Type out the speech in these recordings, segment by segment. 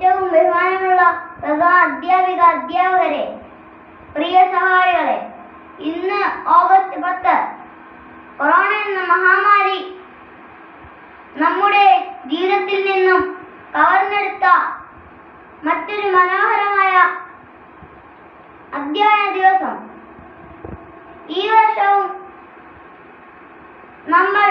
ഏറ്റവും ബഹുമാനമുള്ള പ്രധാന അധ്യാപിക അധ്യാപകരെ പ്രിയ സഹായികളെ ഇന്ന് ഓഗസ്റ്റ് പത്ത് കൊറോണ എന്ന മഹാമാരി നമ്മുടെ ജീവിതത്തിൽ നിന്നും കവർന്നെടുത്ത മറ്റൊരു മനോഹരമായ അധ്യയന ദിവസം ഈ വർഷവും നമ്മൾ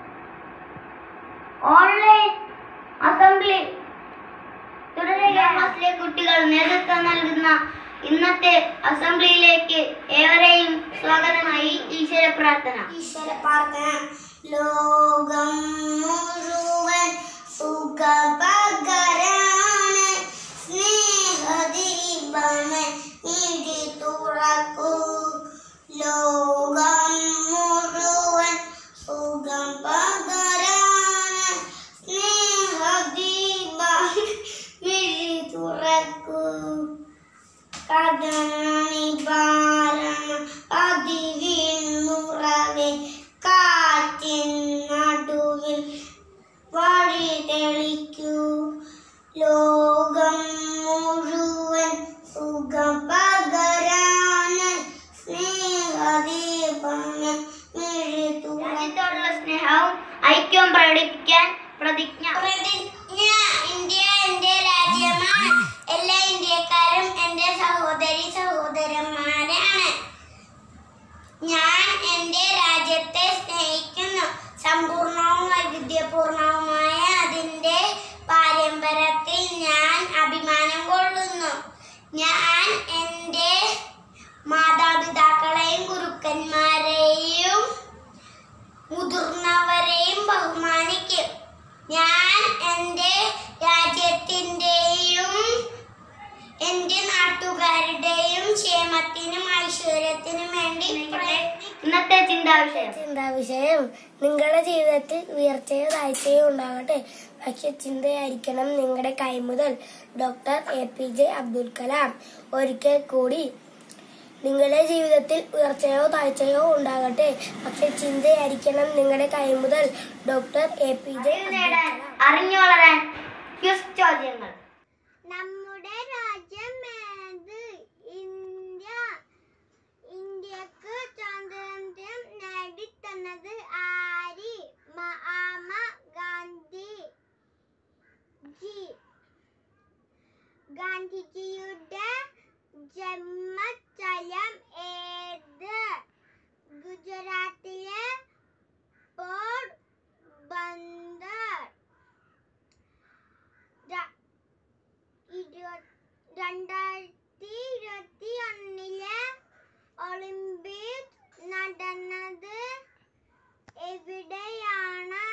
ഓൺലൈൻ അസംബ്ലി തുടരുക ക്ലാസ്സിലെ കുട്ടികൾ നേതൃത്വം നൽകുന്ന ഇന്നത്തെ അസംബ്ലിയിലേക്ക് ഏവരെയും സ്വാഗതമായി ഈശ്വര പ്രാർത്ഥന ഈശ്വര പ്രാർത്ഥന ലോകം മുഴുവൻ സുഖപകരാണ് സ്നേഹദീപമേ ഇടി തുറക്കൂ ലോകം മുഴുവൻ സുഖം പകരാണ് സ്നേഹദീപം മിഴി തുറക്കൂ കഥനിവാരണം അതിവിന്നുറവെ കാറ്റിൻ നടുവിൽ വഴി തെളിക്കൂ ലോകം മുഴുവൻ സുഖം പകരാന് സ്നേഹദീപമേ മിഴി രാജ്യത്തോടുള്ള സ്നേഹവും ഐക്യവും പ്രകടിപ്പിക്കാൻ പ്രതിജ്ഞ പ്രതിജ്ഞ ഇന്ത്യ എന്റെ രാജ്യമാണ് എല്ലാ ഇന്ത്യക്കാരും എന്റെ സഹോദരി സഹോദരന്മാരാണ് ഞാൻ എന്റെ രാജ്യത്തെ സ്നേഹിക്കുന്നു സമ്പൂർണവും വൈവിധ്യപൂർണവുമായ അതിന്റെ പാരമ്പര്യത്തിൽ ഞാൻ അഭിമാനം കൊള്ളുന്നു ഞാൻ എന്റെ മാതാപിതാക്കളെയും ഗുരുക്കന്മാരെയും മുതിർന്നവരെയും ബഹുമാനിക്കും ഞാൻ എൻ്റെ രാജ്യത്തിൻ്റെയും എൻ്റെ നാട്ടുകാരുടെയും ക്ഷേമത്തിനും ഐശ്വര്യത്തിനും വേണ്ടി പ്രയത്നിക്കും ഇന്നത്തെ ചിന്താവിഷയം ചിന്താവിഷയം നിങ്ങളുടെ ജീവിതത്തിൽ ഉയർച്ചയോ താഴ്ചയോ ഉണ്ടാകട്ടെ പക്ഷെ ചിന്തയായിരിക്കണം നിങ്ങളുടെ കൈമുതൽ doctor A P J Abdul Kalam ഒരിക്കൽ കൂടി നിങ്ങളുടെ ജീവിതത്തിൽ ഉയർച്ചയോ താഴ്ചയോ ഉണ്ടാകട്ടെ പക്ഷെ ചിന്തയായിരിക്കണം നിങ്ങളുടെ കൈമുതൽ ഡോക്ടർ എ പി ജെ അറിവ് നേടാൻ അറിഞ്ഞു വളരാൻ ക്വിസ് ചോദ്യങ്ങൾ നമ്മുടെ രാജ്യം ഏത് ഇന്ത്യ ഇന്ത്യക്ക് സ്വാതന്ത്ര്യം നേടിത്തന്നത് ആര് മഹാത്മ ഗാന്ധി ജി ഗാന്ധിജിയുടെ ജന്മസ്ഥലം ഏത് ഗുജറാത്തിലെ പോർബന്ദർ ര- ഇരുപ- രണ്ടായിരത്തി ഇരുപത്തി ഒന്നിലെ ഒളിമ്പിക്സ് നടന്നത് എവിടെയാണ്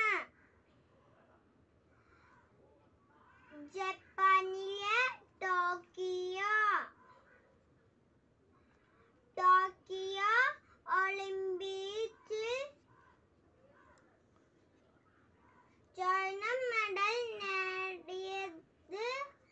ജപ്പാനിലെ ടോക്കിയോ ടോക്കിയോ ഒളിമ്പിക്സിൽ സ്വർണ്ണ മെഡൽ നേടിയത്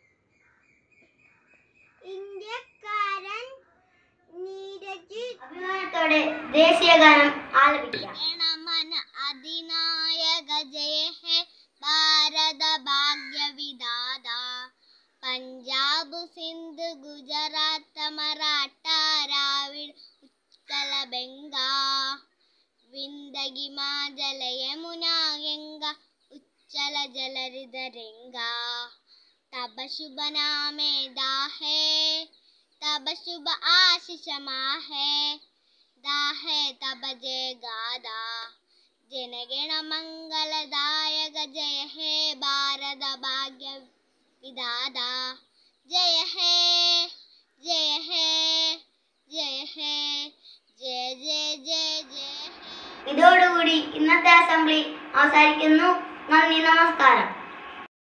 ഇന്ത്യക്കാരൻ നീരജ് അഭിമാനത്തോടെ ദേശീയഗാനം ആലപിക്കാം ഗണമന അധിനായക ജയ ഹേ ഭാരത ഭാഗ്യ വിദാത പഞ്ചാബ് സിന്ധ് ഗുജറാത്ത് മറാഠ ദ്രാവിഡ് ഉത്കല ബംഗ വിന്ദഗി മാജല യമുന ഗംഗ ഉജ്ജല ജലരിതരംഗ തബ ശുഭ നാമേ ദാഹേ तब शुभ आशीष माहे दाहे तब जय गादा जनगण मंगलदायक जय हे भारत भाग्य विदादा जय हे जय हे जय हे जय जय जय जय हे ഇതോടുകൂടി ഇന്നത്തെ അസംബ്ലി അവസാനിക്കുന്നു നന്ദി നമസ്കാരം